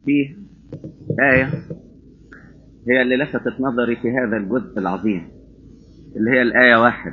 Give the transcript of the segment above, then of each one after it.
فيه آية هي اللي لفتت نظري في هذا الجزء العظيم اللي هي الآية واحد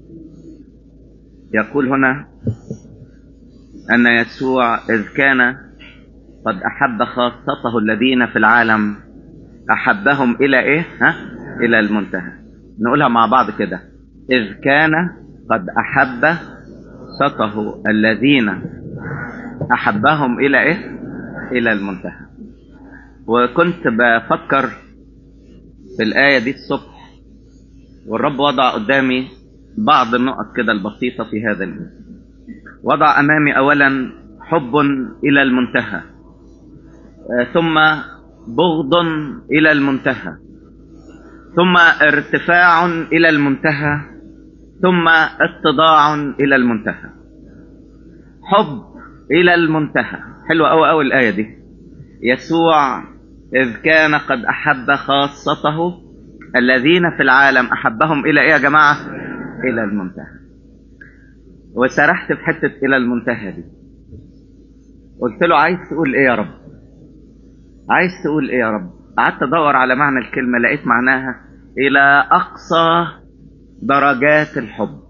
يقول هنا أن يسوع إذ كان قد أحب خاصته الذين في العالم أحبهم إلى إيه؟ ها؟ إلى المنتهى نقولها مع بعض كده إذ كان قد أحب خاصته الذين أحبهم إلى إيه؟ إلى المنتهى وكنت بفكر في الآية دي الصبح والرب وضع قدامي بعض النقط كده البسيطة في هذا الجزء وضع أمامي أولا حب إلى المنتهى ثم بغض إلى المنتهى ثم ارتفاع إلى المنتهى ثم اتضاع إلى المنتهى حب إلى المنتهى حلوة أوي أوي الآية دي يسوع إذ كان قد أحب خاصته الذين في العالم أحبهم إلى إيه يا جماعة إلى المنتهى وسرحت في حتة إلى المنتهى دي قلت له عايز تقول إيه يا رب عايز تقول إيه يا رب قعدت أدور على معنى الكلمة لقيت معناها إلى أقصى درجات الحب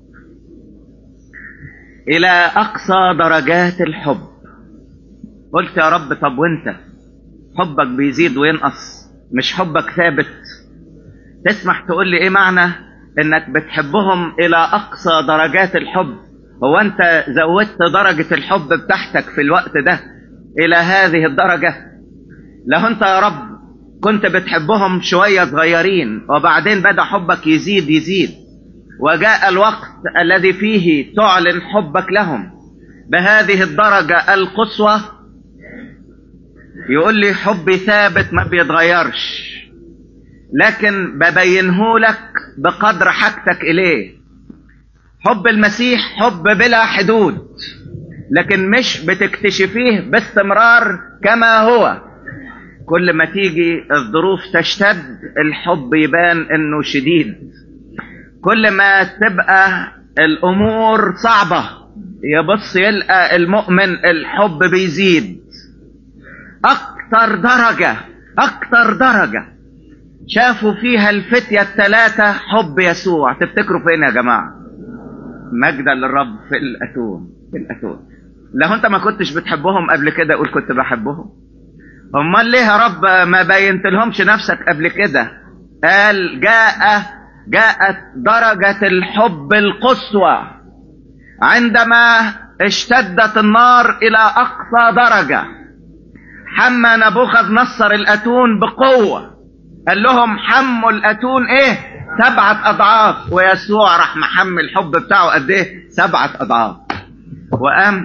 إلى أقصى درجات الحب قلت يا رب طب وانت حبك بيزيد وينقص مش حبك ثابت تسمح تقول لي ايه معنى انك بتحبهم الى اقصى درجات الحب هو انت زودت درجة الحب بتاعتك في الوقت ده الى هذه الدرجة لو انت يا رب كنت بتحبهم شوية صغيرين وبعدين بدأ حبك يزيد يزيد وجاء الوقت الذي فيه تعلن حبك لهم بهذه الدرجة القصوى يقول لي حبي ثابت ما بيتغيرش لكن ببينه لك بقدر حاجتك إليه حب المسيح حب بلا حدود لكن مش بتكتشفيه باستمرار كما هو كل ما تيجي الظروف تشتد الحب يبان انه شديد كل ما تبقى الامور صعبة يبص يلقى المؤمن الحب بيزيد اكتر درجة اكتر درجة شافوا فيها الفتية الثلاثة حب يسوع تفتكروا فين يا جماعة مجدا للرب في الأتون في الأتون لو انت ما كنتش بتحبهم قبل كده قول كنت بحبهم امال ليه يا رب ما بينت لهمش نفسك قبل كده قال جاء جاءت درجة الحب القصوى عندما اشتدت النار الى اقصى درجة حمى نبوخذ نصر الاتون بقوة قال لهم حموا الاتون ايه سبعة اضعاف ويسوع راح محمل الحب بتاعه قد ايه سبعة اضعاف وقام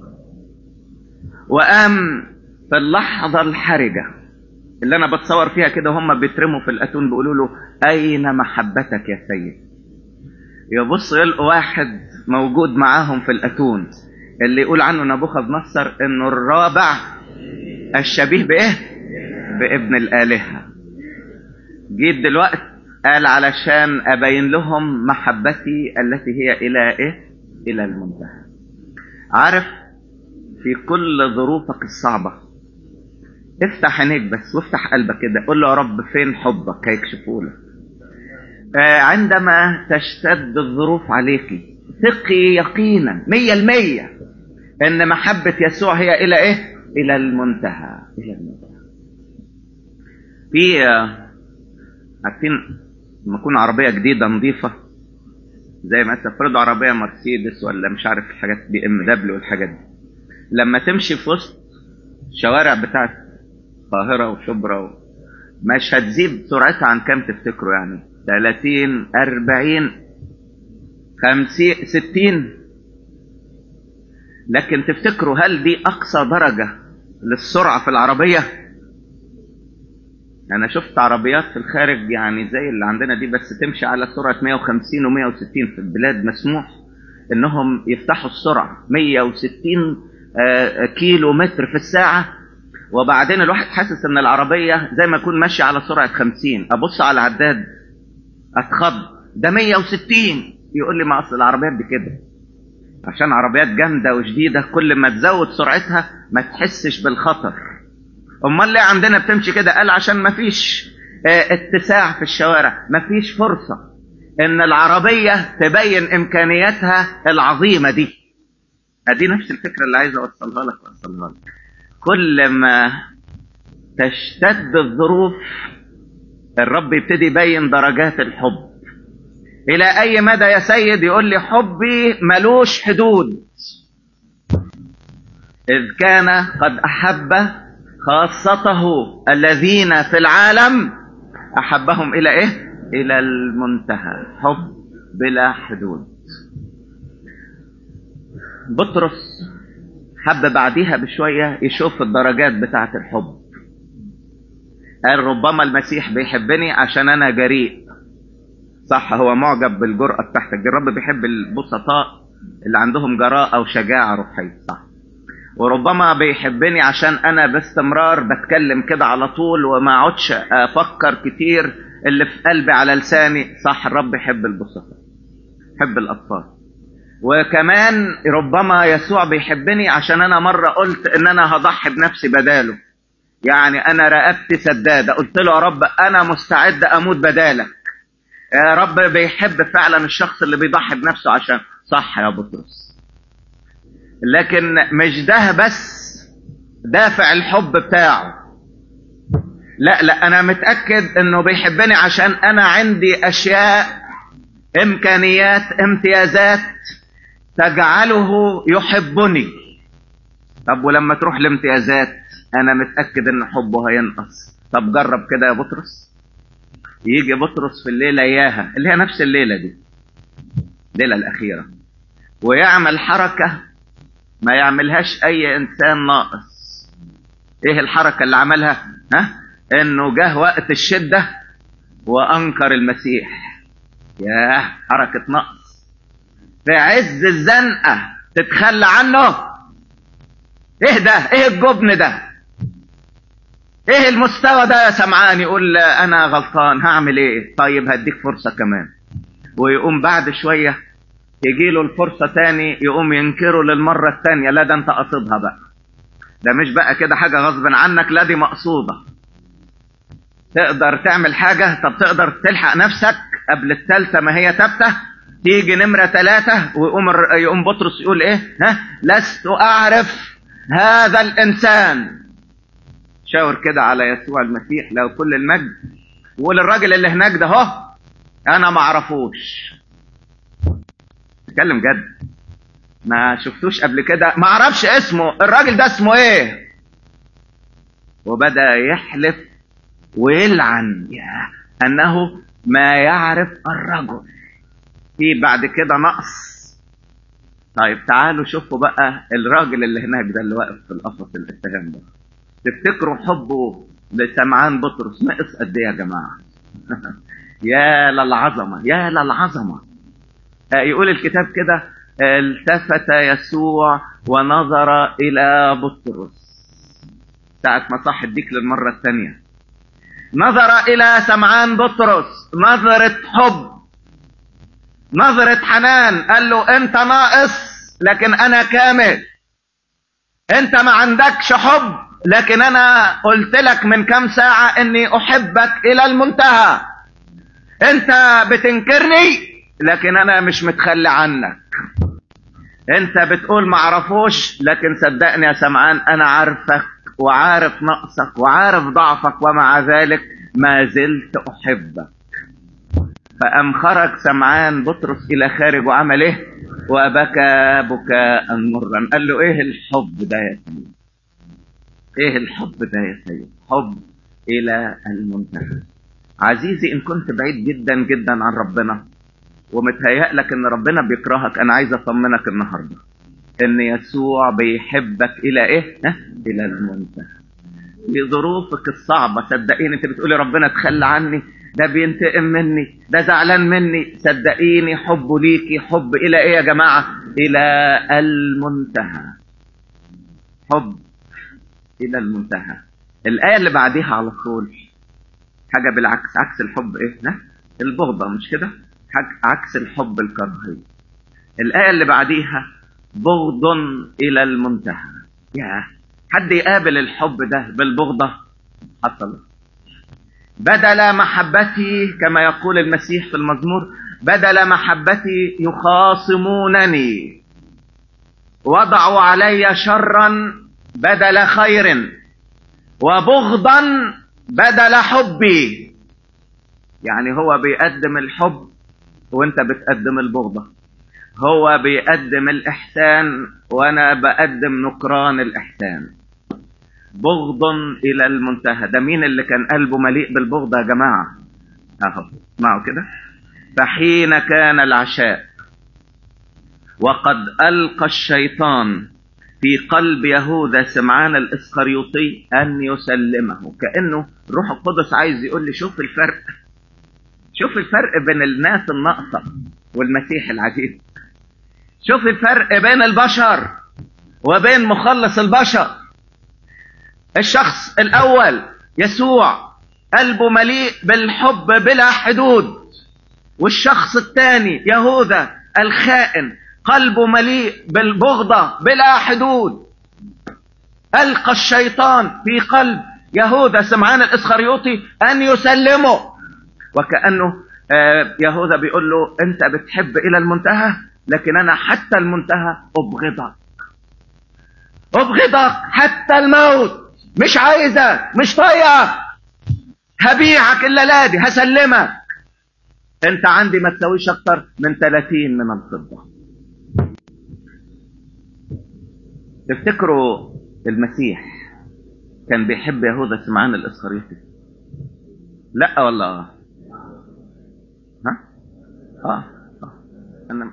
وقام في اللحظة الحرجة اللي انا بتصور فيها كده هم بيترموا في الاتون بيقولوا له اين محبتك يا سيد يبص يلقوا واحد موجود معاهم في الاتون اللي يقول عنه نبوخذ نصر انه الرابع الشبيه بايه بابن الالهه جيت دلوقتي قال علشان ابين لهم محبتي التي هي الى ايه الى المنتهى عارف في كل ظروفك الصعبه افتح عينيك بس وافتح قلبك كده قول له يا رب فين حبك هيكشفوا لك آه عندما تشتد الظروف عليك ثقي يقينا مية المية ان محبة يسوع هي الى ايه الى المنتهى الى المنتهى في آه عارفين لما تكون عربية جديدة نظيفة زي ما تفرضوا عربية مرسيدس ولا مش عارف الحاجات بي ام دبليو والحاجات دي لما تمشي في وسط الشوارع بتاعت القاهرة وشبرا و... مش هتزيد سرعتها عن كام تفتكروا يعني 30 40 50 60 لكن تفتكروا هل دي أقصى درجة للسرعة في العربية أنا شفت عربيات في الخارج يعني زي اللي عندنا دي بس تمشي على سرعة 150 و160 في البلاد مسموح إنهم يفتحوا السرعة 160 كيلو متر في الساعة وبعدين الواحد حاسس ان العربية زي ما يكون ماشي على سرعة 50 ابص على العداد اتخض ده 160 يقول لي ما اصل العربيات دي كده عشان عربيات جامدة وجديدة كل ما تزود سرعتها ما تحسش بالخطر امال ليه عندنا بتمشي كده قال عشان مفيش اه اتساع في الشوارع مفيش فرصة ان العربية تبين امكانياتها العظيمة دي ادي نفس الفكرة اللي عايز اوصلها لك اوصلها لك كل ما تشتد الظروف الرب يبتدي يبين درجات الحب الى اي مدى يا سيد يقول لي حبي ملوش حدود اذ كان قد احب خاصته الذين في العالم احبهم الى ايه الى المنتهى حب بلا حدود بطرس حب بعديها بشوية يشوف الدرجات بتاعة الحب قال ربما المسيح بيحبني عشان انا جريء صح هو معجب بالجرأة بتاعتك الرب بيحب البسطاء اللي عندهم جراءة وشجاعة روحية صح وربما بيحبني عشان انا باستمرار بتكلم كده على طول وما اقعدش افكر كتير اللي في قلبي على لساني صح الرب يحب البسطاء يحب الاطفال وكمان ربما يسوع بيحبني عشان انا مرة قلت ان انا هضحي بنفسي بداله يعني انا رقبتي سدادة قلت له يا رب انا مستعد اموت بدالك يا رب بيحب فعلا الشخص اللي بيضحي بنفسه عشان صح يا بطرس لكن مش ده بس دافع الحب بتاعه لا لا انا متأكد انه بيحبني عشان انا عندي اشياء امكانيات امتيازات تجعله يحبني طب ولما تروح الامتيازات انا متأكد ان حبه هينقص طب جرب كده يا بطرس يجي بطرس في الليلة اياها اللي هي نفس الليلة دي الليلة الاخيرة ويعمل حركة ما يعملهاش اي انسان ناقص ايه الحركة اللي عملها ها انه جه وقت الشدة وانكر المسيح ياه حركة نقص في عز الزنقة تتخلى عنه ايه ده ايه الجبن ده ايه المستوى ده يا سمعان يقول انا غلطان هعمل ايه طيب هديك فرصة كمان ويقوم بعد شوية يجي له الفرصة تاني يقوم ينكره للمرة التانية لا ده انت قصدها بقى ده مش بقى كده حاجة غصب عنك لا دي مقصودة تقدر تعمل حاجة طب تقدر تلحق نفسك قبل التالتة ما هي تابتة تيجي نمرة ثلاثة ويقوم يقوم بطرس يقول ايه ها لست اعرف هذا الانسان شاور كده على يسوع المسيح لو كل المجد وقول الراجل اللي هناك ده اهو انا ما اعرفوش اتكلم جد ما شفتوش قبل كده ما اعرفش اسمه الراجل ده اسمه ايه وبدا يحلف ويلعن يا انه ما يعرف الرجل في بعد كده نقص طيب تعالوا شوفوا بقى الراجل اللي هناك ده اللي واقف في القفص الاتهام ده تفتكروا حبه لسمعان بطرس نقص قد ايه يا جماعه يا للعظمه يا للعظمه يقول الكتاب كده التفت يسوع ونظر الى بطرس ساعة ما صح الديك للمرة الثانية نظر الى سمعان بطرس نظرة حب نظرة حنان قال له انت ناقص لكن انا كامل انت ما عندكش حب لكن انا قلت لك من كام ساعة اني احبك الى المنتهى انت بتنكرني لكن انا مش متخلي عنك انت بتقول معرفوش لكن صدقني يا سمعان انا عارفك وعارف نقصك وعارف ضعفك ومع ذلك ما زلت احبك فقام خرج سمعان بطرس الى خارج وعمل ايه وبكى بكاء مرا قال له ايه الحب ده يا سيدي ايه الحب ده يا سيدي حب الى المنتهى عزيزي ان كنت بعيد جدا جدا عن ربنا ومتهيأ لك ان ربنا بيكرهك انا عايز اطمنك النهارده ان يسوع بيحبك الى ايه ها؟ الى المنتهى في ظروفك الصعبه صدقيني انت بتقولي ربنا تخلى عني ده بينتقم مني ده زعلان مني صدقيني حبه ليكي حب الى ايه يا جماعه الى المنتهى حب الى المنتهى الايه اللي بعديها على طول حاجه بالعكس عكس الحب ايه ها؟ البغضه مش كده عكس الحب الكراهي الآية اللي بعديها بغض إلى المنتهى يا حد يقابل الحب ده بالبغضة حصل بدل محبتي كما يقول المسيح في المزمور بدل محبتي يخاصمونني وضعوا علي شرا بدل خير وبغضا بدل حبي يعني هو بيقدم الحب وانت بتقدم البغضة هو بيقدم الإحسان وأنا بقدم نكران الإحسان بغض إلى المنتهى ده مين اللي كان قلبه مليء بالبغض يا جماعة أهو اسمعوا كده فحين كان العشاء وقد ألقى الشيطان في قلب يهوذا سمعان الإسخريوطي أن يسلمه كأنه روح القدس عايز يقول لي شوف الفرق شوف الفرق بين الناس الناقصة والمسيح العجيب شوف الفرق بين البشر وبين مخلص البشر الشخص الأول يسوع قلبه مليء بالحب بلا حدود والشخص الثاني يهوذا الخائن قلبه مليء بالبغضة بلا حدود ألقى الشيطان في قلب يهوذا سمعان الإسخريوطي أن يسلمه وكأنه يهوذا بيقول له أنت بتحب إلى المنتهى لكن أنا حتى المنتهى أبغضك أبغضك حتى الموت مش عايزك مش طايقك هبيعك إلا دي هسلمك أنت عندي ما تسويش أكتر من 30 من الفضة تفتكروا المسيح كان بيحب يهوذا سمعان الإسخريطي لا والله ها اه, آه. انا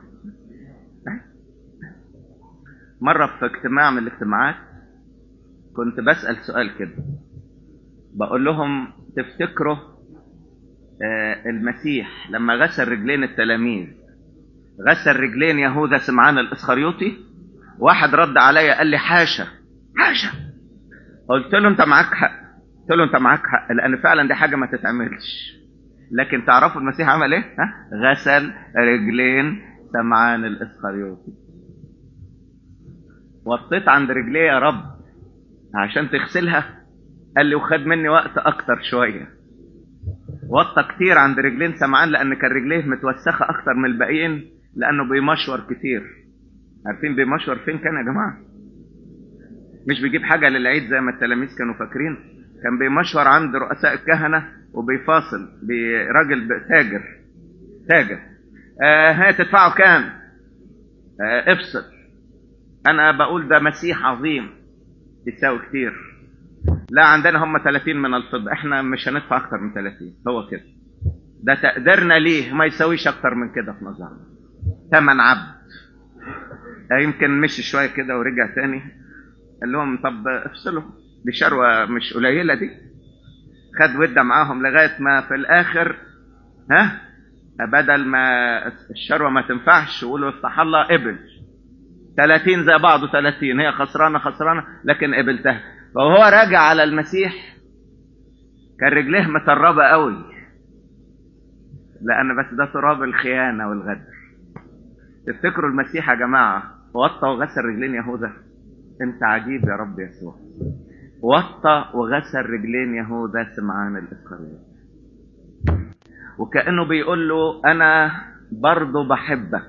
مرة في اجتماع من الاجتماعات كنت بسأل سؤال كده بقول لهم تفتكروا آه المسيح لما غسل رجلين التلاميذ غسل رجلين يهوذا سمعان الاسخريوطي واحد رد عليا قال لي حاشا حاشا قلت له انت معاك حق قلت له انت معاك حق لان فعلا دي حاجه ما تتعملش لكن تعرفوا المسيح عمل ايه ها غسل رجلين سمعان الاسخريوطي وطيت عند رجليه يا رب عشان تغسلها قال لي وخد مني وقت اكتر شويه وطى كتير عند رجلين سمعان لان كان رجليه متوسخه اكتر من الباقيين لانه بيمشور كتير عارفين بيمشور فين كان يا جماعه مش بيجيب حاجه للعيد زي ما التلاميذ كانوا فاكرين كان بيمشور عند رؤساء الكهنه وبيفاصل براجل تاجر تاجر آه هي تدفعوا كام آه افصل انا بقول ده مسيح عظيم يساوي كتير لا عندنا هم 30 من الفضة احنا مش هندفع اكتر من 30 هو كده ده تقديرنا ليه ما يساويش اكتر من كده في نظرنا ثمن عبد يمكن مشي شوية كده ورجع تاني قال لهم طب افصلوا دي شروة مش قليلة دي خد ودة معاهم لغاية ما في الآخر ها بدل ما الشروة ما تنفعش ويقولوا افتح الله قبل 30 زي بعضه 30 هي خسرانة خسرانة لكن قبلتها فهو راجع على المسيح كان رجليه متربة قوي لأن بس ده تراب الخيانة والغدر تفتكروا المسيح يا جماعة وطى وغسل رجلين يهوذا انت عجيب يا رب يسوع وطى وغسل رجلين يهوذا سمعان الإسخريوط وكأنه بيقول له أنا برضه بحبك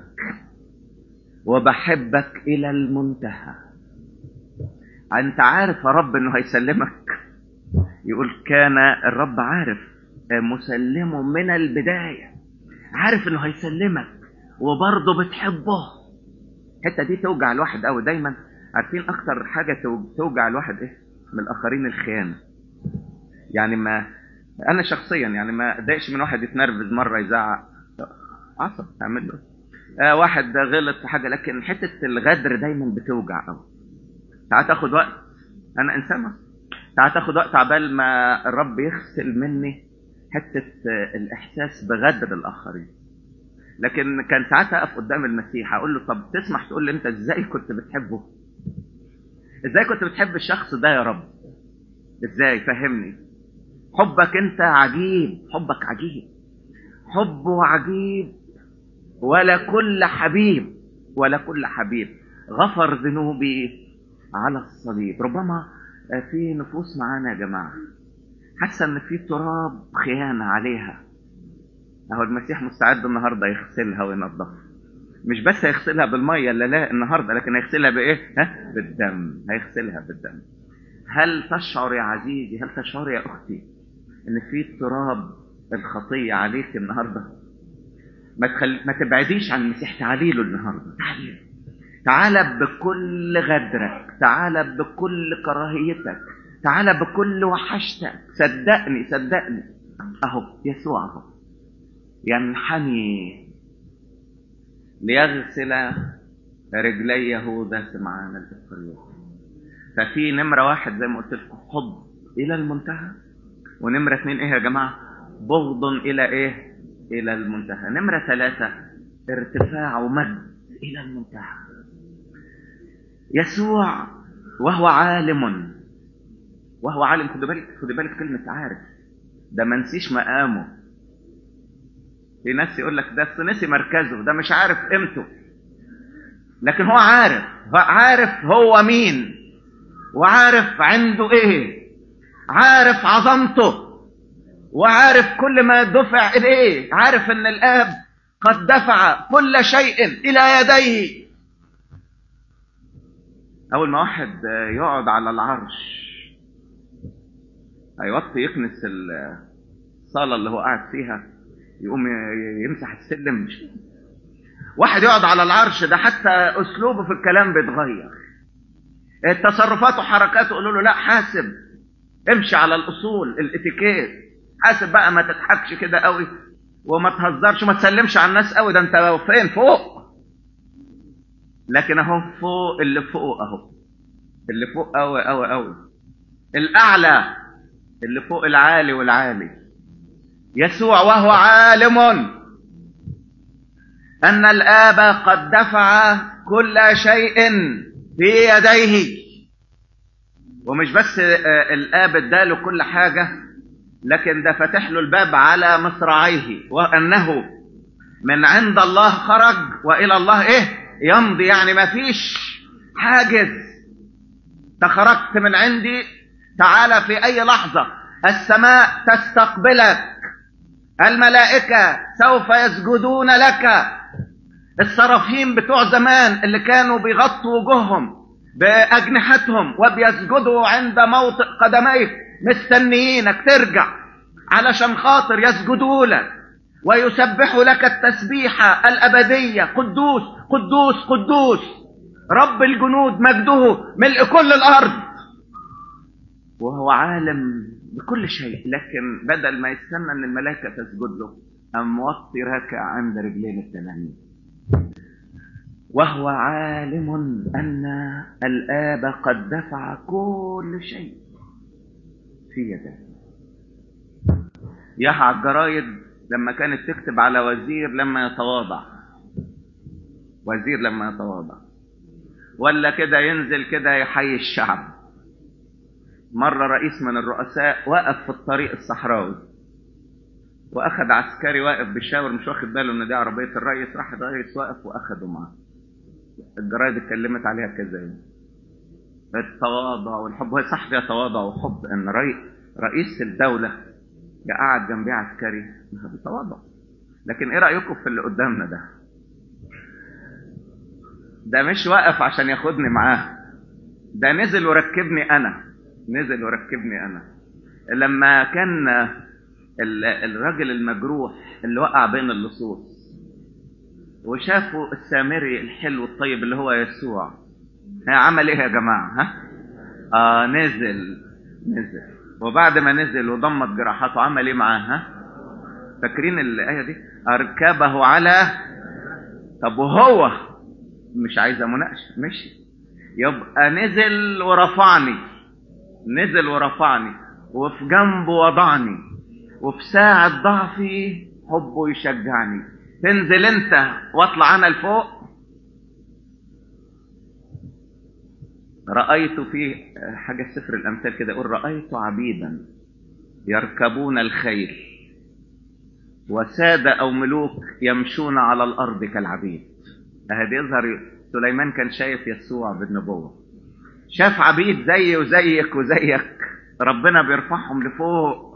وبحبك إلى المنتهى أنت عارف يا رب إنه هيسلمك يقول كان الرب عارف مسلمه من البداية عارف إنه هيسلمك وبرضه بتحبه الحتة دي توجع الواحد قوي دايما عارفين أكتر حاجة توجع الواحد إيه من الآخرين الخيانة يعني ما أنا شخصيا يعني ما ضايقش من واحد يتنرفز مرة يزعق عصب تعمل له آه واحد غلط في حاجه لكن حته الغدر دايما بتوجع قوي ساعات تاخد وقت انا انسان ساعات تاخد وقت عبال ما الرب يغسل مني حته الاحساس بغدر الاخرين لكن كان ساعتها اقف قدام المسيح اقول له طب تسمح تقول لي انت ازاي كنت بتحبه ازاي كنت بتحب الشخص ده يا رب ازاي فهمني حبك انت عجيب حبك عجيب حبه عجيب ولا كل حبيب ولا كل حبيب غفر ذنوبي على الصليب ربما في نفوس معانا يا جماعة حاسة إن في تراب خيانة عليها أهو المسيح مستعد النهاردة يغسلها وينظفها مش بس هيغسلها بالمية لا لا النهاردة لكن هيغسلها بإيه؟ ها؟ بالدم هيغسلها بالدم هل تشعر يا عزيزي هل تشعر يا أختي إن في تراب الخطية عليك النهاردة ما, تخل... ما تبعديش عن المسيح تعالي له النهاردة تعالي تعالى بكل غدرك تعالى بكل كراهيتك تعالى بكل وحشتك صدقني صدقني اهو يسوع اهو ينحني ليغسل رجلي يهوذا سمعان الاسريوطي ففي نمرة واحد زي ما قلت لكم حب إلى المنتهى ونمرة اثنين إيه يا جماعة؟ بغض إلى إيه؟ إلى المنتهى نمرة ثلاثة ارتفاع ومجد إلى المنتهى يسوع وهو عالم وهو عالم خد بالك خد بالك كلمة عارف ده ما نسيش مقامه في ناس يقول لك ده نسي مركزه ده مش عارف قيمته لكن هو عارف هو عارف هو مين وعارف عنده ايه عارف عظمته وعارف كل ما دفع اليه عارف ان الاب قد دفع كل شيء الى يديه اول ما واحد يقعد على العرش هيوطي يكنس الصاله اللي هو قاعد فيها يقوم يمسح السلم واحد يقعد على العرش ده حتى اسلوبه في الكلام بيتغير تصرفاته وحركاته يقولوا له لا حاسب امشي على الاصول الاتيكيت حاسب بقى ما تضحكش كده قوي وما تهزرش وما تسلمش على الناس قوي ده انت فين فوق لكن اهو فوق اللي فوق اهو اللي فوق قوي قوي قوي الاعلى اللي فوق العالي والعالي يسوع وهو عالم ان الاب قد دفع كل شيء في يديه ومش بس الاب اداله كل حاجه لكن ده فتح له الباب على مصراعيه وانه من عند الله خرج والى الله ايه يمضي يعني ما فيش حاجز تخرجت من عندي تعالى في اي لحظه السماء تستقبلك الملائكه سوف يسجدون لك الصرافيم بتوع زمان اللي كانوا بيغطوا وجوههم باجنحتهم وبيسجدوا عند موطئ قدميك مستنيينك ترجع علشان خاطر يسجدوا لك ويسبحوا لك التسبيحة الأبدية قدوس قدوس قدوس رب الجنود مجده ملء كل الأرض وهو عالم بكل شيء لكن بدل ما يستنى أن الملائكة تسجد له أم وطي راكع عند رجلين التلاميذ وهو عالم أن الآب قد دفع كل شيء في يده يحيى الجرايد لما كانت تكتب على وزير لما يتواضع وزير لما يتواضع ولا كده ينزل كده يحيي الشعب مرة رئيس من الرؤساء وقف في الطريق الصحراوي واخد عسكري واقف بيشاور مش واخد باله ان دي عربية الرئيس راح الرئيس واقف واخده معاه الجرايد اتكلمت عليها كذا يوم التواضع والحب هو صح فيها تواضع وحب ان رئيس الدولة قاعد جنبيه عسكري بتواضع لكن ايه رايكم في اللي قدامنا ده ده مش واقف عشان ياخدني معاه ده نزل وركبني انا نزل وركبني انا لما كان الراجل المجروح اللي وقع بين اللصوص وشافوا السامري الحلو الطيب اللي هو يسوع عمل ايه يا جماعه ها اه نزل نزل وبعد ما نزل وضمت جراحاته عمل ايه معاه ها فاكرين الايه دي اركبه على طب وهو مش عايزه مناقشه مشي يبقى نزل ورفعني نزل ورفعني وفي جنبه وضعني وفي ساعة ضعفي حبه يشجعني تنزل انت واطلع انا لفوق رأيت في حاجة في سفر الأمثال كده يقول رأيت عبيدا يركبون الخيل وسادة أو ملوك يمشون على الأرض كالعبيد هذا يظهر سليمان كان شايف يسوع بالنبوة شاف عبيد زي وزيك وزيك ربنا بيرفعهم لفوق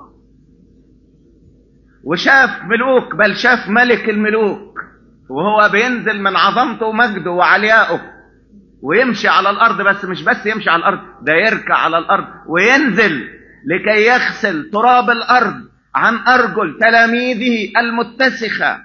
وشاف ملوك بل شاف ملك الملوك وهو بينزل من عظمته ومجده وعليائه ويمشي على الارض بس مش بس يمشي على الارض ده يركع على الارض وينزل لكي يغسل تراب الارض عن ارجل تلاميذه المتسخه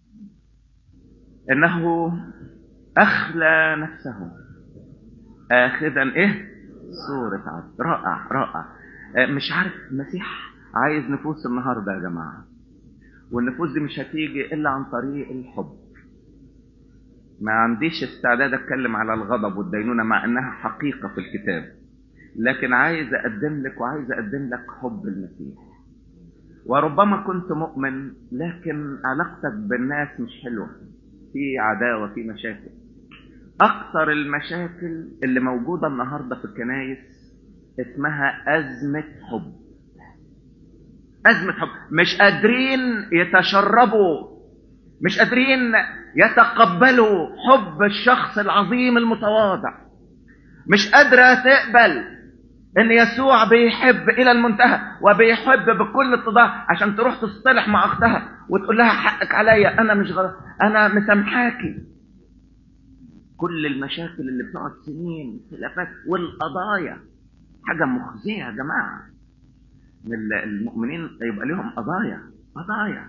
انه اخلى نفسه اخذا ايه صورة عبد رائع رائع مش عارف المسيح عايز نفوس النهارده يا جماعه والنفوس دي مش هتيجي الا عن طريق الحب ما عنديش استعداد اتكلم على الغضب والدينونه مع انها حقيقه في الكتاب لكن عايز اقدم لك وعايز اقدم لك حب المسيح وربما كنت مؤمن لكن علاقتك بالناس مش حلوه في عداوه في مشاكل اكثر المشاكل اللي موجوده النهارده في الكنايس اسمها ازمه حب ازمه حب مش قادرين يتشربوا مش قادرين يتقبلوا حب الشخص العظيم المتواضع مش قادره تقبل ان يسوع بيحب الى المنتهى وبيحب بكل اتضاع عشان تروح تصطلح مع اختها وتقول لها حقك عليا انا مش غلط انا مسامحاكي كل المشاكل اللي بتقعد سنين خلافات والقضايا حاجه مخزيه يا جماعه المؤمنين يبقى لهم قضايا قضايا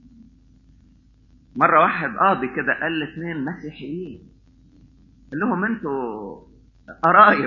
مره واحد قاضي كده قال لاثنين مسيحيين قال لهم انتوا قرايب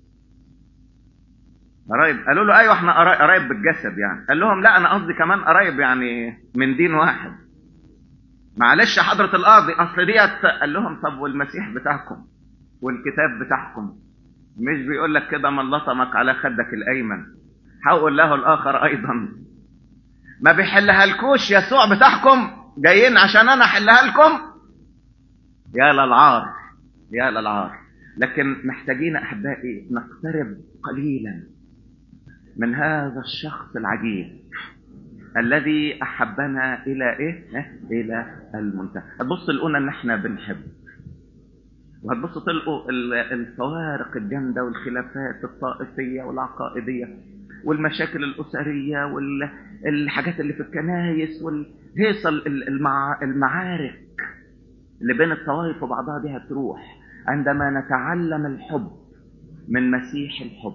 قرايب قالوا له ايوه احنا قرايب بالجسد يعني قال لهم لا انا قصدي كمان قرايب يعني من دين واحد معلش حضرة القاضي اصل ديت قال لهم طب والمسيح بتاعكم والكتاب بتاعكم مش بيقول لك كده من لطمك على خدك الايمن حول له الاخر ايضا ما بيحلها لكوش يسوع بتاعكم جايين عشان انا احلها لكم يا للعار يا للعار لكن محتاجين احبائي نقترب قليلا من هذا الشخص العجيب الذي احبنا الى ايه الى المنتهى هتبص تلقونا ان احنا بنحب وهتبصوا تلقوا الفوارق الجامده والخلافات الطائفيه والعقائديه والمشاكل الاسريه والحاجات اللي في الكنايس والهيصه المع... المعارك اللي بين الطوائف وبعضها دي هتروح عندما نتعلم الحب من مسيح الحب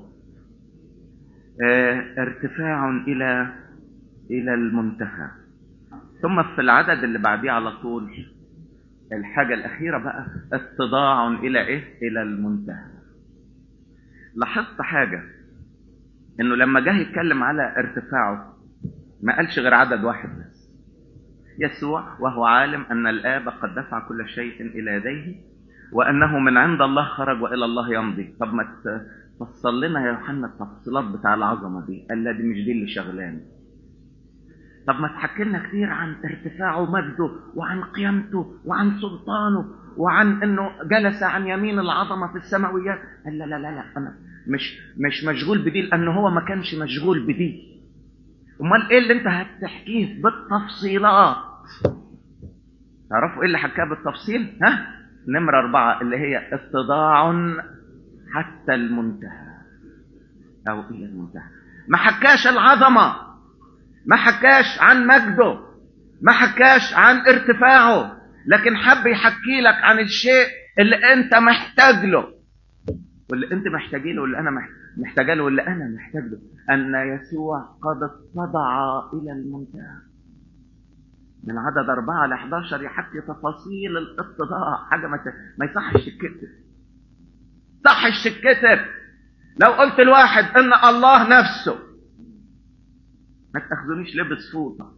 اه ارتفاع الى الى المنتهى ثم في العدد اللي بعديه على طول الحاجة الأخيرة بقى اتضاع إلى إيه؟ إلى المنتهى. لاحظت حاجة إنه لما جه يتكلم على ارتفاعه ما قالش غير عدد واحد بس. يسوع وهو عالم أن الآب قد دفع كل شيء إلى يديه وأنه من عند الله خرج وإلى الله يمضي. طب ما تفصل لنا يا يوحنا التفصيلات بتاع العظمة دي. قال لا دي مش دي اللي شغلاني. طب ما تحكي لنا كتير عن ارتفاعه ومجده وعن قيامته وعن سلطانه وعن انه جلس عن يمين العظمه في السماويات قال لا لا لا لا انا مش مش مشغول بدي لانه هو ما كانش مشغول بدي امال ايه اللي انت هتحكيه بالتفصيلات تعرفوا ايه اللي حكاه بالتفصيل ها نمرة أربعة اللي هي اتضاع حتى المنتهى أو إلى المنتهى ما حكاش العظمة ما حكاش عن مجده ما حكاش عن ارتفاعه لكن حب يحكي لك عن الشيء اللي انت محتاج له واللي انت محتاجين له واللي انا محتاج له واللي انا محتاج له ان يسوع قد اتضع الى المنتهى من عدد أربعة ل 11 يحكي تفاصيل الاتضاع حاجة ما ما يصحش تتكتب صحش تتكتب لو قلت الواحد ان الله نفسه ما تاخذونيش لبس فوطه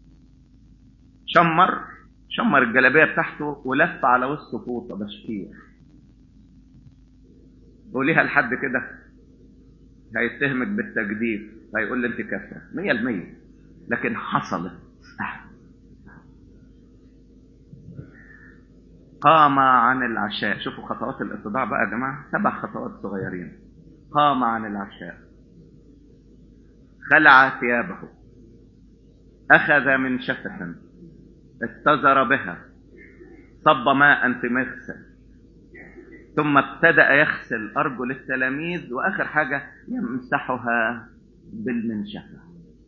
شمر شمر الجلابيه بتاعته ولف على وسطه فوطه بشكير قوليها لحد كده هيتهمك بالتجديد هيقول لي انت كافره 100% لكن حصلت قام عن العشاء شوفوا خطوات الاتضاع بقى يا جماعه سبع خطوات صغيرين قام عن العشاء خلع ثيابه أخذ من شفة اتزر بها صب ماء في مغسل ثم ابتدأ يغسل أرجل التلاميذ وآخر حاجة يمسحها بالمنشفة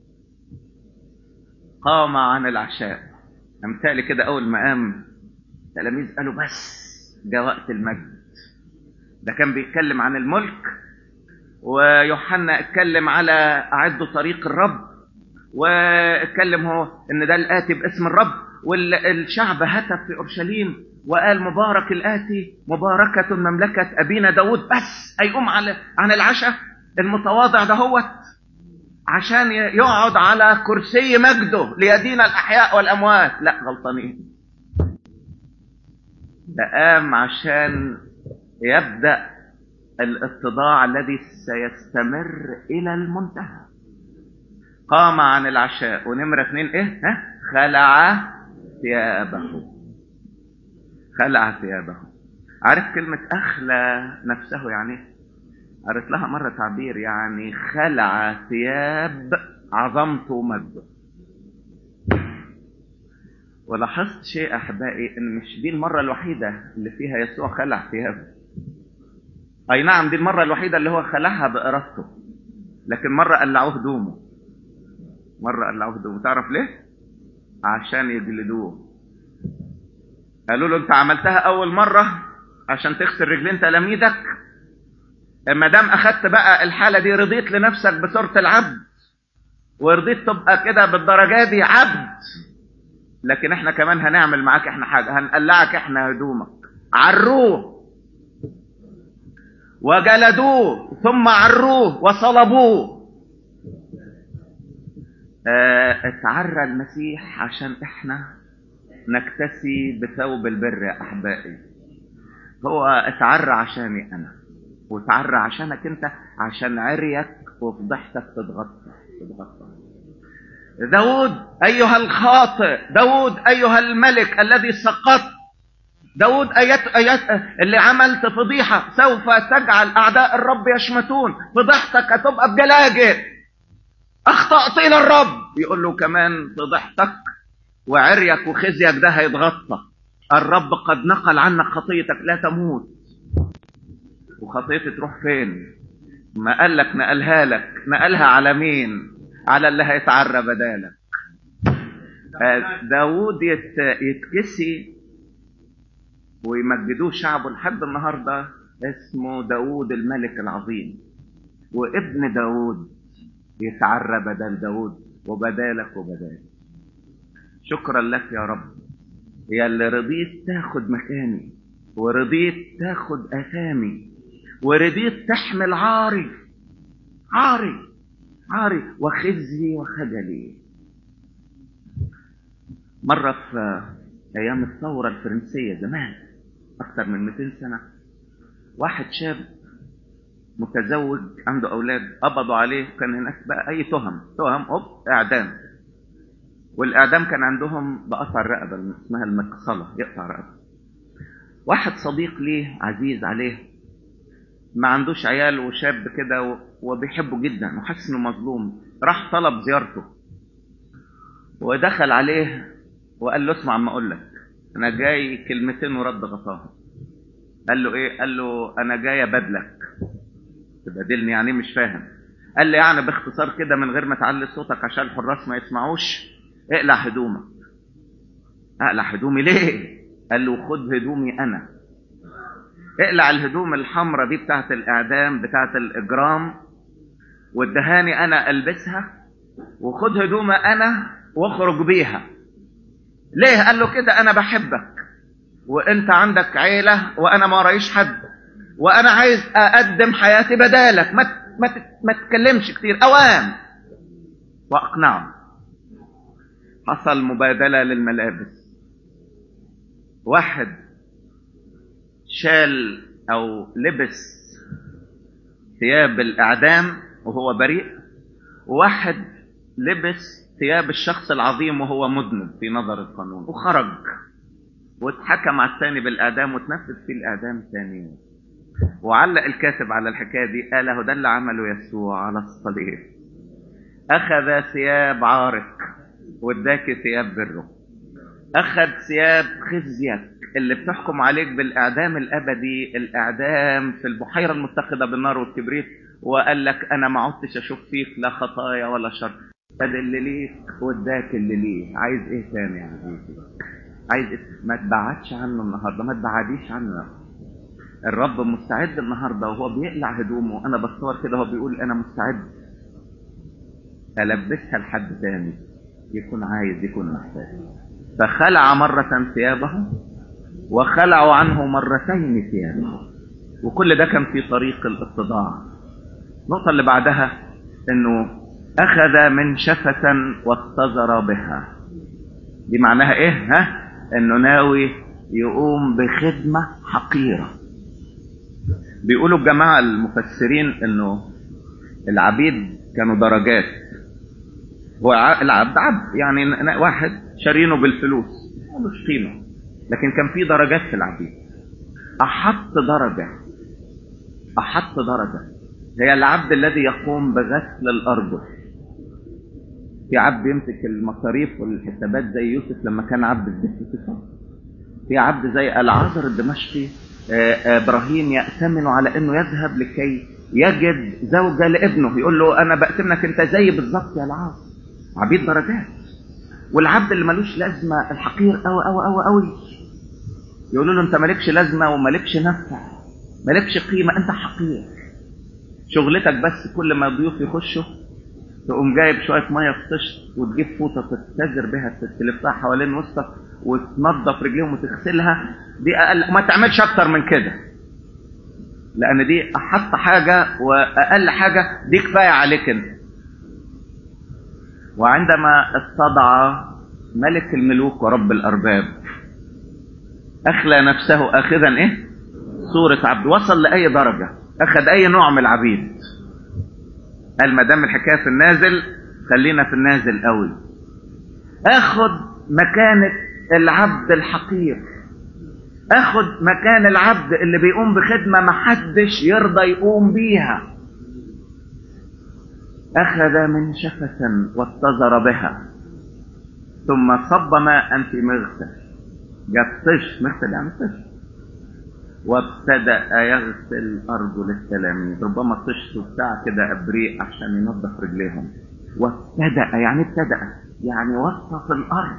قام عن العشاء أمثالي كده أول ما قام التلاميذ قالوا بس جاء وقت المجد ده كان بيتكلم عن الملك ويوحنا اتكلم على أعدوا طريق الرب واتكلم هو ان ده الآتي باسم الرب والشعب هتف في أورشليم وقال مبارك الآتي مباركة مملكة أبينا داود بس هيقوم على عن العشاء المتواضع دهوت عشان يقعد على كرسي مجده ليدين الأحياء والأموات لا غلطانين ده قام عشان يبدأ الاتضاع الذي سيستمر إلى المنتهى قام عن العشاء ونمرة اتنين ايه ها خلع ثيابه خلع ثيابه عارف كلمة أخلى نفسه يعني قريت لها مرة تعبير يعني خلع ثياب عظمته ومجده ولاحظت شيء أحبائي إن مش دي المرة الوحيدة اللي فيها يسوع خلع ثيابه أي نعم دي المرة الوحيدة اللي هو خلعها بإرادته لكن مرة قلعوه هدومه مرة قلعوه هدومه تعرف ليه؟ عشان يجلدوه قالوا له أنت عملتها أول مرة عشان تغسل رجلين تلاميذك ما دام أخدت بقى الحالة دي رضيت لنفسك بصورة العبد ورضيت تبقى كده بالدرجة دي عبد لكن احنا كمان هنعمل معاك احنا حاجة هنقلعك احنا هدومك عروه وجلدوه ثم عروه وصلبوه اه اتعرى المسيح عشان احنا نكتسي بثوب البر يا احبائي هو اتعرى عشاني انا واتعرى عشانك انت عشان عريك وفضحتك تتغطى تتغطى داود أيها الخاطئ داود أيها الملك الذي سقط داود أيات أيات اللي عملت فضيحة سوف تجعل أعداء الرب يشمتون فضحتك هتبقى بجلاجل أخطأت إلى الرب يقول له كمان فضحتك وعريك وخزيك ده هيتغطى الرب قد نقل عنك خطيتك لا تموت وخطيتي تروح فين ما قال لك نقلها لك نقلها على مين على اللي هيتعرى بدالك داود يتكسي ويمجدوه شعبه لحد النهاردة اسمه داود الملك العظيم وابن داود يتعرى بدل داود وبدالك وبدالك شكرا لك يا رب يا اللي رضيت تاخد مكاني ورضيت تاخد اثامي ورضيت تحمل عاري عاري عاري وخزي وخجلي مرة في أيام الثورة الفرنسية زمان أكثر من 200 سنة واحد شاب متزوج عنده أولاد قبضوا عليه كان هناك بقى أي تهم تهم أوب إعدام والإعدام كان عندهم بقطع الرقبة اسمها المقصلة يقطع رقبة واحد صديق ليه عزيز عليه ما عندوش عيال وشاب كده وبيحبه جدا وحاسس انه مظلوم راح طلب زيارته ودخل عليه وقال له اسمع ما اقول لك انا جاي كلمتين ورد غطاهم قال له ايه قال له انا جاي ابادلك تبادلني يعني مش فاهم قال لي يعني باختصار كده من غير ما تعلي صوتك عشان الحراس ما يسمعوش اقلع هدومك اقلع هدومي ليه قال له خد هدومي انا اقلع الهدوم الحمراء دي بتاعت الاعدام بتاعت الاجرام وادهاني انا البسها وخد هدومي انا واخرج بيها ليه قال له كده انا بحبك وانت عندك عيلة وانا ما رايش حد وانا عايز اقدم حياتي بدالك ما ما ما تتكلمش كتير اوام واقنعه حصل مبادلة للملابس واحد شال او لبس ثياب الاعدام وهو بريء وواحد لبس ثياب الشخص العظيم وهو مذنب في نظر القانون وخرج واتحكم على الثاني بالاعدام وتنفذ فيه الاعدام ثانيا وعلق الكاتب على الحكايه دي قال هو ده اللي عمله يسوع على الصليب اخذ ثياب عارك واداك ثياب بره اخذ ثياب خزيك اللي بتحكم عليك بالاعدام الابدي الاعدام في البحيره المتخذه بالنار والكبريت وقال لك انا ما عدتش اشوف فيك لا خطايا ولا شر خد اللي ليك واداك اللي ليه عايز ايه تاني يا عزيزي عايز إيه؟ ما تبعدش عنه النهارده ما تبعديش عنه الرب مستعد النهارده وهو بيقلع هدومه انا بتصور كده هو بيقول انا مستعد البسها لحد تاني يكون عايز يكون محتاج فخلع مرة ثيابه وخلعوا عنه مرتين ثيابه وكل ده كان في طريق الاتضاع النقطة اللي بعدها انه اخذ من شفة واتزر بها دي معناها ايه ها انه ناوي يقوم بخدمة حقيرة بيقولوا الجماعة المفسرين انه العبيد كانوا درجات هو ع- العبد عبد يعني ن- ن- واحد شارينه بالفلوس ملوش قيمة لكن كان في درجات في العبيد أحط درجة أحط درجة هي العبد الذي يقوم بغسل الأرجل في عبد يمسك المصاريف والحسابات زي يوسف لما كان عبد الزفت في الصف. في عبد زي العازر الدمشقي آه، آه، ابراهيم يأتمن على انه يذهب لكي يجد زوجة لابنه يقول له انا بأتمنك انت زي بالظبط يا العازر عبيد درجات والعبد اللي ملوش لازمة الحقير قوي قوي قوي قوي يقولوا له انت مالكش لازمة ومالكش نفع مالكش قيمة انت حقير شغلتك بس كل ما الضيوف يخشوا تقوم جايب شوية مية في طشت وتجيب فوطة تتزر بها تلفها حوالين وسطك وتنظف رجليهم وتغسلها دي أقل ما تعملش أكتر من كده لأن دي أحط حاجة وأقل حاجة دي كفاية عليك أنت وعندما استدعى ملك الملوك ورب الأرباب أخلى نفسه آخذا إيه؟ صورة عبد وصل لأي درجة أخذ أي نوع من العبيد قال ما دام الحكايه في النازل خلينا في النازل قوي اخد مكانة العبد الحقير اخد مكان العبد اللي بيقوم بخدمة محدش يرضى يقوم بيها اخذ من شفة واتزر بها ثم صب ماء في مغسل جاب طش مغسل يعني طش وابتدأ يغسل أرجل التلاميذ ربما طشت بتاع كده أبريق عشان ينظف رجليهم وابتدأ يعني ابتدأ يعني وسط الأرض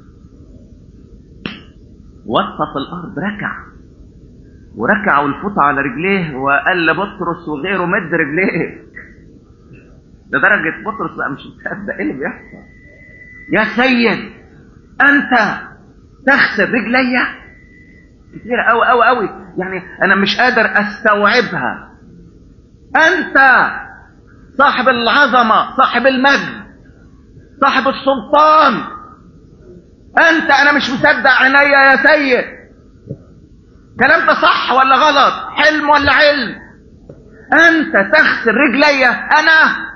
وسط الأرض ركع وركع والفوطة على رجليه وقال لبطرس وغيره مد رجليه لدرجة بطرس بقى مش مصدق ايه اللي بيحصل يا سيد أنت تغسل رجليّ كتير قوي قوي قوي يعني انا مش قادر استوعبها انت صاحب العظمه صاحب المجد صاحب السلطان انت انا مش مصدق عينيا يا سيد كلام ده صح ولا غلط حلم ولا علم انت تغسل رجليا انا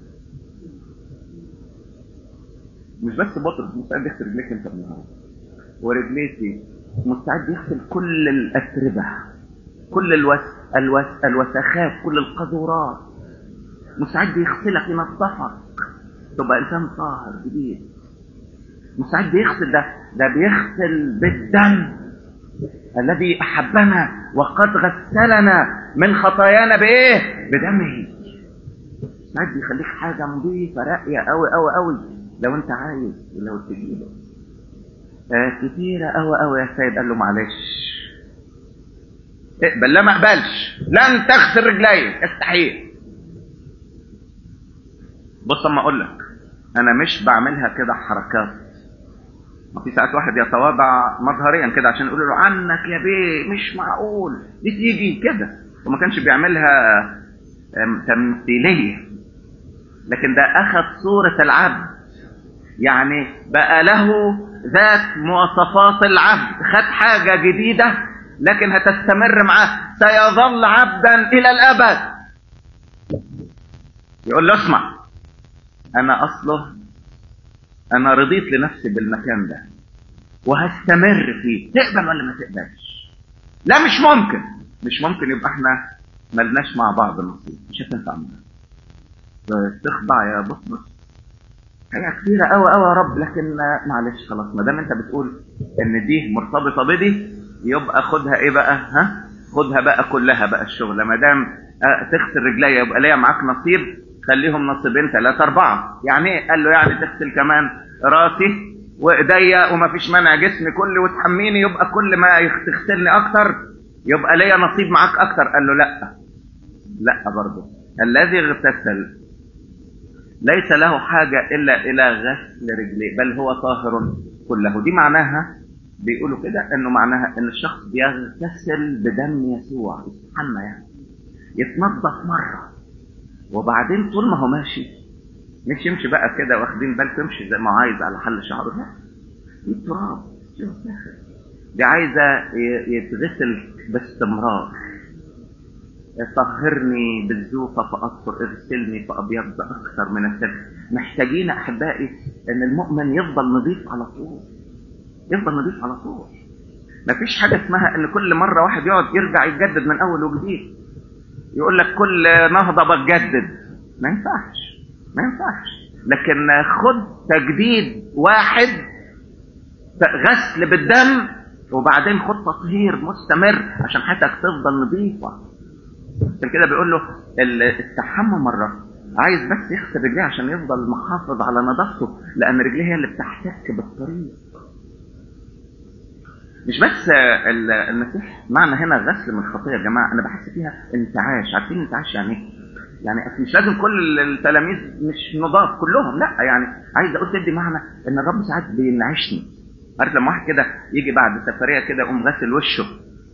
مش بس بطرس مستعد يغسل رجليك انت النهارده ورجليتي مستعد يغسل كل الأتربة كل الوس... الوس... الوسخات كل القذورات مستعد يغسلك ينظفك تبقى إنسان طاهر جديد مستعد يغسل ده ده بيغسل بالدم الذي أحبنا وقد غسلنا من خطايانا بإيه؟ بدمه مستعد يخليك حاجة نظيفة راقية أوي أوي أوي لو أنت عايز ولو تجيبه آه كتيرة أوي أوي يا سيد قال له معلش اقبل لا ما اقبلش لن تغسل رجلي استحيل بص اما اقول لك انا مش بعملها كده حركات ما في ساعات واحد يتواضع مظهريا كده عشان يقول له عنك يا بيه مش معقول دي تيجي كده وما كانش بيعملها تمثيليه لكن ده اخذ صورة العبد يعني بقى له ذات مواصفات العبد خد حاجة جديدة لكن هتستمر معاه سيظل عبدا إلى الأبد يقول له اسمع أنا أصله أنا رضيت لنفسي بالمكان ده وهستمر فيه تقبل ولا ما تقبلش لا مش ممكن مش ممكن يبقى احنا ملناش مع بعض نصيب مش هتنفع معانا تخضع يا بطرس حاجة كبيرة أوي أوي يا رب لكن معلش خلاص ما دام أنت بتقول إن دي مرتبطة بدي يبقى خدها ايه بقى ها خدها بقى كلها بقى الشغله ما دام آه، تغسل رجليا يبقى ليا معاك نصيب خليهم نصيبين ثلاثة أربعة يعني إيه؟ قال له يعني تغسل كمان راسي وإيديا ومفيش مانع جسمي كله وتحميني يبقى كل ما يخ- تغسلني أكتر يبقى ليا نصيب معاك أكتر قال له لأ لأ برضه الذي اغتسل ليس له حاجة إلا إلى غسل رجليه بل هو طاهر كله دي معناها بيقولوا كده إنه معناها إن الشخص بيغتسل بدم يسوع يستحمى يعني يتنظف مرة وبعدين طول ما هو ماشي مش يمشي بقى كده واخدين بالك يمشي زي ما هو عايز على حل شعره لا دي تراب دي وساخة. دي عايزة ي- يتغسل باستمرار طهرني بالزوفة فأطهر اغسلني فأبيض أكثر من الثلج محتاجين أحبائي أن المؤمن يفضل نظيف على طول يفضل نظيف على طول مفيش حاجة اسمها أن كل مرة واحد يقعد يرجع يتجدد من أول وجديد يقول لك كل نهضة بتجدد ما ينفعش ما ينفعش لكن خد تجديد واحد غسل بالدم وبعدين خد تطهير مستمر عشان حياتك تفضل نظيفه عشان كده بيقول له ال- استحمى مره عايز بس يغسل رجليه عشان يفضل محافظ على نظافته لان رجليه هي اللي بتحتك بالطريق مش بس ال- المسيح معنى هنا غسل من الخطيه يا جماعه انا بحس فيها انتعاش عارفين انتعاش يعني ايه؟ يعني أصل مش لازم كل التلاميذ مش نضاف كلهم لا يعني عايز اقول تدي معنى ان الرب ساعات بينعشني عارف لما واحد كده يجي بعد سفريه كده يقوم غاسل وشه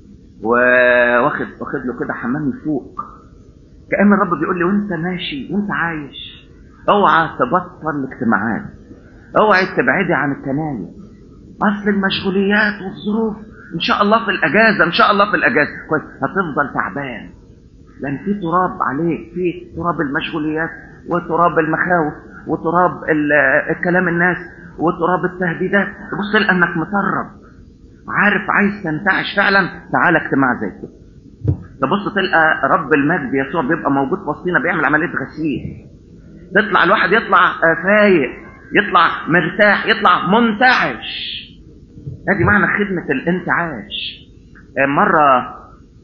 وواخد واخد له كده حمام يفوق كأن الرب بيقول لي وانت ماشي وانت عايش اوعى تبطل الاجتماعات اوعي تبعدي عن الكنايس اصل المشغوليات والظروف ان شاء الله في الاجازه ان شاء الله في الاجازه كويس هتفضل تعبان لان في تراب عليك في تراب المشغوليات وتراب المخاوف وتراب ال- الكلام الناس وتراب التهديدات تبص تلقى انك مطرب عارف عايز تنتعش فعلا تعالى اجتماع زي كده تبص تلقى رب المجد يسوع بيبقى موجود في وسطينا بيعمل عمليه غسيل تطلع الواحد يطلع آه، فايق يطلع مرتاح يطلع منتعش ادي معنى خدمه الانتعاش آه، مره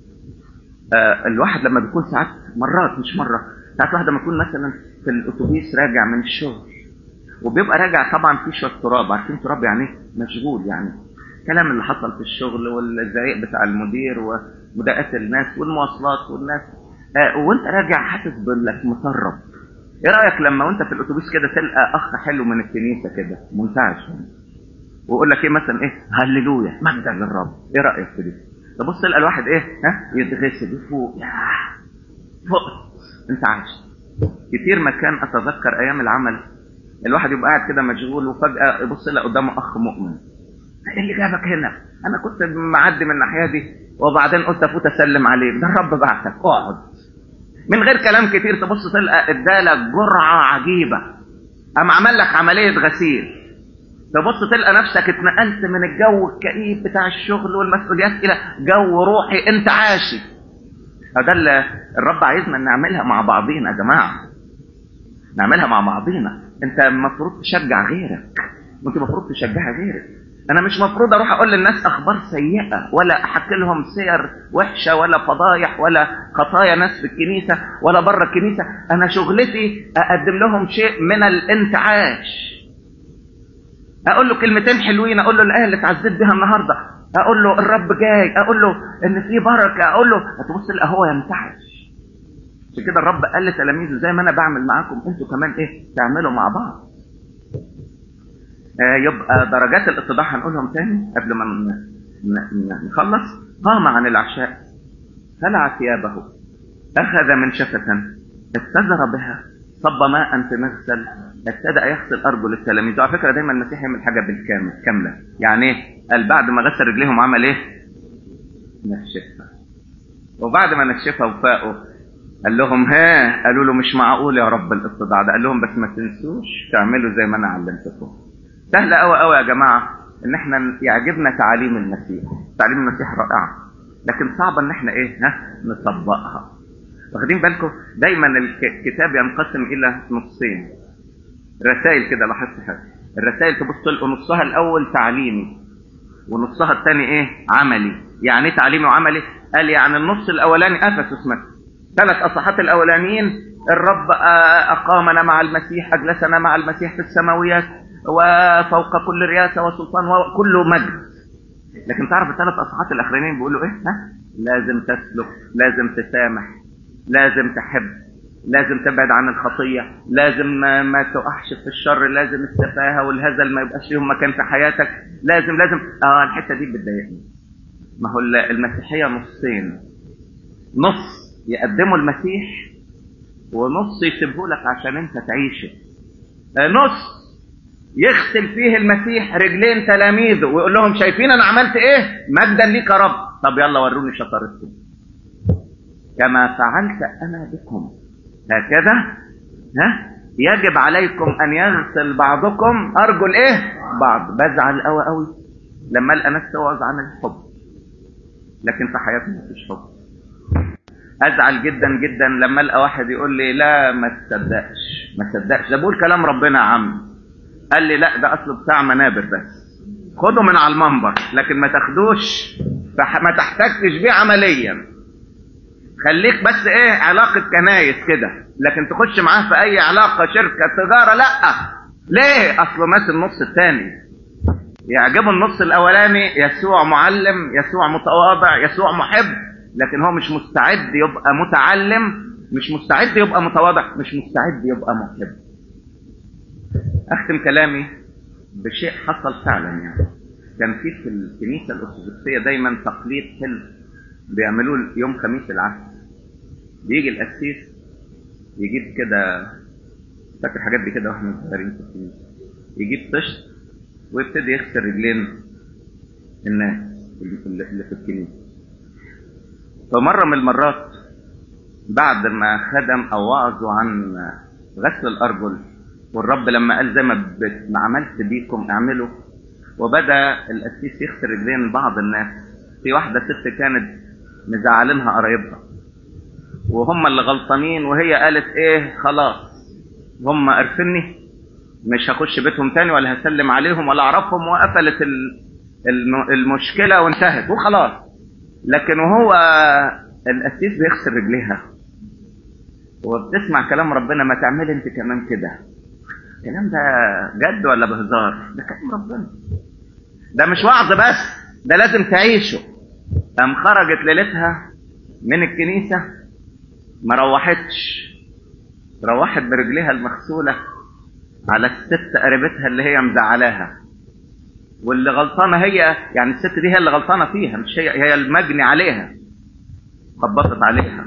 آه، الواحد لما بيكون ساعات مرات مش مره ساعات واحد لما يكون مثلا في الاتوبيس راجع من الشغل وبيبقى راجع طبعا في شويه تراب عارفين تراب يعني إيه؟ مشغول يعني الكلام اللي حصل في الشغل والزعيق بتاع المدير ومضايقات الناس والمواصلات والناس آه وانت راجع حاسس بانك مسرب ايه رايك لما وانت في الاتوبيس كده تلقى اخ حلو من الكنيسه كده منتعش يعني ويقول لك ايه مثلا ايه هللويا مجدا للرب ايه رايك في دي تبص تلقى الواحد ايه ها يتغسل يفوق ياه فقت انت عايش كتير ما كان اتذكر ايام العمل الواحد يبقى قاعد كده مشغول وفجاه يبص يلاقي قدامه اخ مؤمن ايه اللي جابك هنا انا كنت معدي من الناحيه دي وبعدين قلت افوت اسلم عليك ده الرب بعتك اقعد من غير كلام كتير تبص تلقى ادالك جرعه عجيبه قام عمل لك عمليه غسيل تبص تلقى نفسك اتنقلت من الجو الكئيب بتاع الشغل والمسؤوليات الى جو روحي انت عاشي فده اللي الرب عايزنا نعملها مع بعضينا يا جماعه نعملها مع بعضينا انت المفروض تشجع غيرك وانت المفروض تشجع غيرك انا مش مفروض اروح اقول للناس اخبار سيئه ولا احكي لهم سير وحشه ولا فضايح ولا خطايا ناس في الكنيسه ولا بره الكنيسه انا شغلتي اقدم لهم شيء من الانتعاش اقول له كلمتين حلوين اقول له الايه اللي اتعزيت بيها النهارده اقول له الرب جاي اقول له ان في بركه اقول له هتبص تلقى هو ينتعش عشان كده الرب قال لتلاميذه زي ما انا بعمل معاكم انتوا كمان ايه تعملوا مع بعض آه يبقى درجات الاتضاع هنقولهم تاني قبل ما ن- ن- نخلص قام عن العشاء خلع ثيابه اخذ منشفة اتزر بها صب ماء في مغسل ابتدأ يغسل ارجل التلاميذ على فكره دايما المسيح يعمل حاجه بالكامل كامله يعني ايه قال بعد ما غسل رجليهم عمل ايه نشفها وبعد ما نشفها وفاقوا قال لهم ها قالوا له مش معقول يا رب الاتضاع ده قال لهم بس ما تنسوش تعملوا زي ما انا علمتكم سهل قوي قوي يا جماعه ان احنا يعجبنا تعاليم المسيح تعاليم المسيح رائعه لكن صعبه ان احنا ايه ها نطبقها واخدين بالكم دايما الكتاب ينقسم الى نصين رسائل كده لاحظت حاجه الرسائل تبص تلقوا نصها الاول تعليمي ونصها الثاني ايه عملي يعني تعليمي وعملي قال يعني النص الاولاني افسس مثلا ثلاث اصحات الاولانيين الرب اقامنا مع المسيح اجلسنا مع المسيح في السماويات وفوق كل رياسه وسلطان وكله مجد لكن تعرف الثلاث اصحات الاخرانيين بيقولوا ايه ها لازم تسلك لازم تسامح لازم تحب لازم تبعد عن الخطية لازم ما تقعش في الشر لازم السفاهة والهزل ما يبقاش لهم مكان في حياتك لازم لازم اه الحتة دي بتضايقني ما هو المسيحية نصين نص يقدموا المسيح ونص يسيبه لك عشان انت تعيشه نص يغسل فيه المسيح رجلين تلاميذه ويقول لهم شايفين انا عملت ايه مجدا ليك يا رب طب يلا وروني شطارتكم كما فعلت انا بكم هكذا ها يجب عليكم ان يغسل بعضكم ارجل ايه بعض بزعل قوي قوي لما القى ناس توعظ عن الحب لكن في حياتنا مفيش حب ازعل جدا جدا لما القى واحد يقول لي لا ما تصدقش ما تصدقش ده بقول كلام ربنا يا عم قال لي لا ده اصله بتاع منابر بس خده من على المنبر لكن ما تاخدوش ما تحتكش بيه عمليا خليك بس ايه علاقة كنايس كده لكن تخش معاه في اي علاقة شركة تجارة لا ليه اصله مات النص الثاني يعجبه النص الاولاني يسوع معلم يسوع متواضع يسوع محب لكن هو مش مستعد يبقى متعلم مش مستعد يبقى متواضع مش مستعد يبقى محب اختم كلامي بشيء حصل فعلا يعني كان في في الكنيسه الارثوذكسيه دايما تقليد حلو بيعملوه يوم خميس العهد بيجي القسيس يجيب كده فاكر حاجات دي كده واحنا صغيرين في الكنيسه يجيب طشت ويبتدي يغسل رجلين الناس اللي في الكنيسه فمره من المرات بعد ما خدم او وعظوا عن غسل الارجل والرب لما قال زي ما, ما عملت بيكم اعملوا وبدا القسيس يغسل رجلين بعض الناس في واحده ست كانت مزعلينها قرايبها وهم اللي غلطانين وهي قالت ايه خلاص هم قرفني مش هخش بيتهم تاني ولا هسلم عليهم ولا اعرفهم وقفلت المشكله وانتهت وخلاص لكن وهو القسيس بيغسل رجليها وبتسمع كلام ربنا ما تعملي انت كمان كده الكلام ده جد ولا بهزار ده كلام ربنا ده مش وعظ بس ده لازم تعيشه قام خرجت ليلتها من الكنيسة ما روحتش روحت برجليها المغسولة على الست قريبتها اللي هي مزعلاها واللي غلطانة هي يعني الست دي هي اللي غلطانة فيها مش هي هي المجني عليها خبطت عليها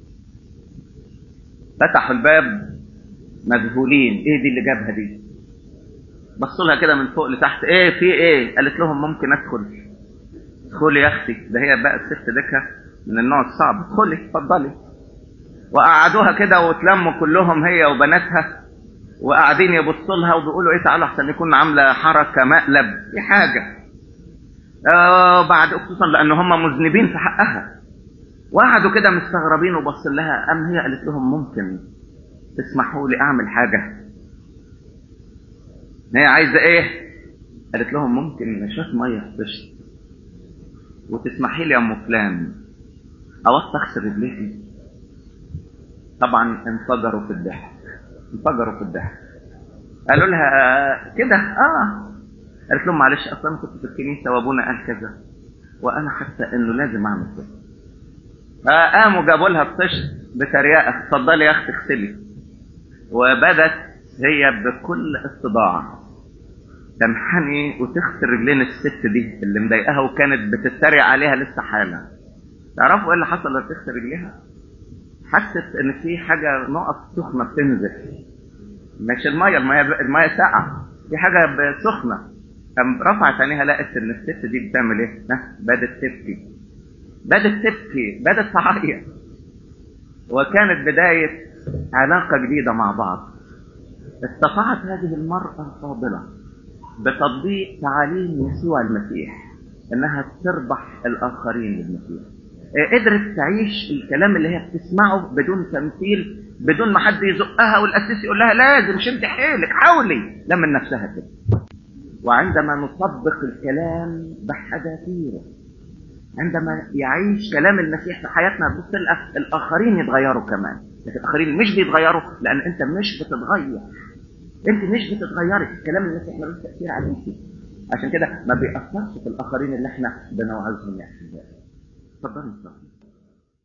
فتحوا الباب مذهولين ايه دي اللي جابها دي بصوا لها كده من فوق لتحت ايه في ايه قالت لهم ممكن ادخل ادخلي يا اختي ده هي بقى الست ديكها من النوع الصعب ادخلي اتفضلي وقعدوها كده وتلموا كلهم هي وبناتها وقاعدين يبصوا لها وبيقولوا ايه تعالوا احسن يكون عامله حركه مقلب في حاجه آه بعد خصوصا لان هم مذنبين في حقها وقعدوا كده مستغربين وبص لها قام هي قالت لهم ممكن تسمحوا لي اعمل حاجه هي عايزه ايه قالت لهم ممكن شويه ميه تشرب وتسمحي لي يا ام فلان اوصي اغسل رجليكي طبعا انفجروا في الضحك انفجروا في الضحك قالوا لها كده اه قالت لهم معلش اصلا كنت في الكنيسه وابونا قال كذا وانا حاسه انه لازم اعمل كده فقاموا جابوا لها الطشت بتريقه اتفضلي يا اختي اغسلي وبدت هي بكل استضاعه تنحني وتغسل رجلين الست دي اللي مضايقاها وكانت بتتريق عليها لسه حالا تعرفوا ايه اللي حصل لما تغسل رجليها حست ان في حاجه نقط سخنه بتنزل مش الميه الميه الميه ساقعه في حاجه سخنه قام رفعت عينيها لقت ان الست دي بتعمل ايه؟ ها بدت تبكي بدت تبكي بدت تعيط وكانت بدايه علاقه جديده مع بعض استطاعت هذه المراه الفاضله بتطبيق تعاليم يسوع المسيح انها تربح الاخرين للمسيح قدرت تعيش الكلام اللي هي بتسمعه بدون تمثيل بدون ما حد يزقها والاسيس يقول لها لازم شد حيلك حاولي لا من نفسها كده وعندما نطبق الكلام بحذافيره عندما يعيش كلام المسيح في حياتنا بص الآخرين يتغيروا كمان لكن الآخرين مش بيتغيروا لأن أنت مش بتتغير أنت مش بتتغيري كلام المسيح ملوش تأثير عليك عشان كده ما بيأثرش في الآخرين اللي احنا بنوعظهم يا أحبائي اتفضلوا اتفضلوا